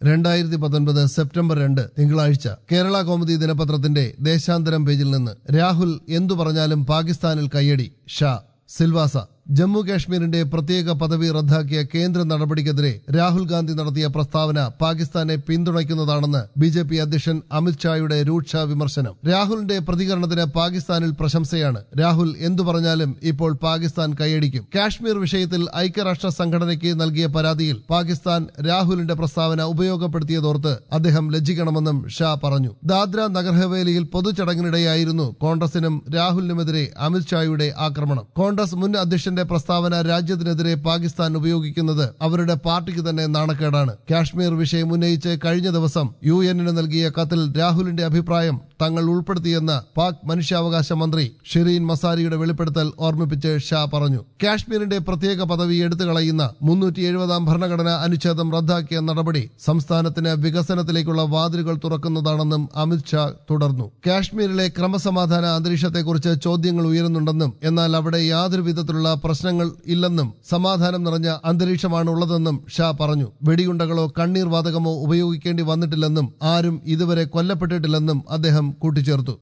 രണ്ടായിരത്തി പത്തൊൻപത് സെപ്റ്റംബർ രണ്ട് തിങ്കളാഴ്ച കേരള കൗമുദി ദിനപത്രത്തിന്റെ ദേശാന്തരം പേജിൽ നിന്ന് രാഹുൽ എന്തു പറഞ്ഞാലും പാകിസ്ഥാനിൽ കയ്യടി ഷാ സിൽവാസ ജമ്മു കാശ്മീരിന്റെ പ്രത്യേക പദവി റദ്ദാക്കിയ കേന്ദ്ര നടപടിക്കെതിരെ രാഹുൽ ഗാന്ധി നടത്തിയ പ്രസ്താവന പാകിസ്ഥാനെ പിന്തുണയ്ക്കുന്നതാണെന്ന് ബി ജെ പി അധ്യക്ഷൻ അമിത്ഷായുടെ രൂക്ഷ വിമർശനം രാഹുലിന്റെ പ്രതികരണത്തിന് പാകിസ്ഥാനിൽ പ്രശംസയാണ് രാഹുൽ എന്തു പറഞ്ഞാലും ഇപ്പോൾ പാകിസ്ഥാൻ കൈയടിക്കും കാശ്മീർ വിഷയത്തിൽ ഐക്യരാഷ്ട്ര സംഘടനയ്ക്ക് നൽകിയ പരാതിയിൽ പാകിസ്ഥാൻ രാഹുലിന്റെ പ്രസ്താവന ഉപയോഗപ്പെടുത്തിയതോർത്ത് അദ്ദേഹം ലജ്ജിക്കണമെന്നും ഷാ പറഞ്ഞു ദാദ്ര നഗർ ഹവേലിയിൽ പൊതുചടങ്ങിനിടെയായിരുന്നു കോൺഗ്രസിനും രാഹുലിനുമെതിരെ അമിത്ഷായുടെ ആക്രമണം കോൺഗ്രസ് മുൻ അധ്യക്ഷന്റെ പ്രസ്താവന രാജ്യത്തിനെതിരെ പാകിസ്ഥാൻ ഉപയോഗിക്കുന്നത് അവരുടെ പാർട്ടിക്ക് തന്നെ നാണക്കേടാണ് കാശ്മീർ വിഷയം ഉന്നയിച്ച് കഴിഞ്ഞ ദിവസം യു എന്നിന് നൽകിയ കത്തിൽ രാഹുലിന്റെ അഭിപ്രായം തങ്ങൾ ഉൾപ്പെടുത്തിയെന്ന് പാക് മനുഷ്യാവകാശ മന്ത്രി ഷിറീൻ മസാരിയുടെ വെളിപ്പെടുത്തൽ ഓർമ്മിപ്പിച്ച് ഷാ പറഞ്ഞു കാശ്മീരിന്റെ പ്രത്യേക പദവി എടുത്തു കളയുന്ന മുന്നൂറ്റി എഴുപതാം ഭരണഘടനാ അനുച്ഛേദം റദ്ദാക്കിയ നടപടി സംസ്ഥാനത്തിന് വികസനത്തിലേക്കുള്ള വാതിലുകൾ തുറക്കുന്നതാണെന്നും അമിത്ഷാ തുടർന്നു കാശ്മീരിലെ ക്രമസമാധാന അന്തരീക്ഷത്തെക്കുറിച്ച് ചോദ്യങ്ങൾ ഉയരുന്നുണ്ടെന്നും എന്നാൽ അവിടെ യാതൊരു വിധത്തിലുള്ള പ്രശ്നങ്ങൾ ഇല്ലെന്നും സമാധാനം നിറഞ്ഞ അന്തരീക്ഷമാണ് ഉള്ളതെന്നും ഷാ പറഞ്ഞു വെടിയുണ്ടകളോ കണ്ണീർ വാതകമോ ഉപയോഗിക്കേണ്ടി വന്നിട്ടില്ലെന്നും ആരും ഇതുവരെ കൊല്ലപ്പെട്ടിട്ടില്ലെന്നും അദ്ദേഹം കൂട്ടിച്ചേർത്തു